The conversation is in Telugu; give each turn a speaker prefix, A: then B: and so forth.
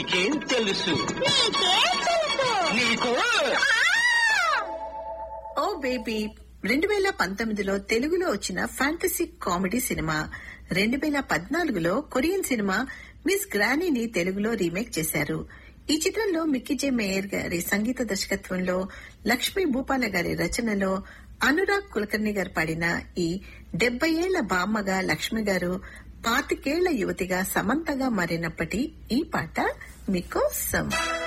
A: నీకేం తెలుసు నీకు
B: ఓ బేబీ రెండు వేల పంతొమ్మిదిలో తెలుగులో వచ్చిన ఫ్యాంటసీ కామెడీ సినిమా రెండు వేల పద్నాలుగులో కొరియన్ సినిమా మిస్ గ్రానీని తెలుగులో రీమేక్ చేశారు ఈ చిత్రంలో మిక్కీ జే మేయర్ గారి సంగీత దర్శకత్వంలో లక్ష్మీ భూపాల గారి రచనలో అనురాగ్ కులకర్ణి గారు పాడిన ఈ డెబ్బై ఏళ్ల బామ్మగా లక్ష్మి గారు పాతికేళ్ల యువతిగా సమంతగా మారినప్పటి ఈ పాట మీకోసం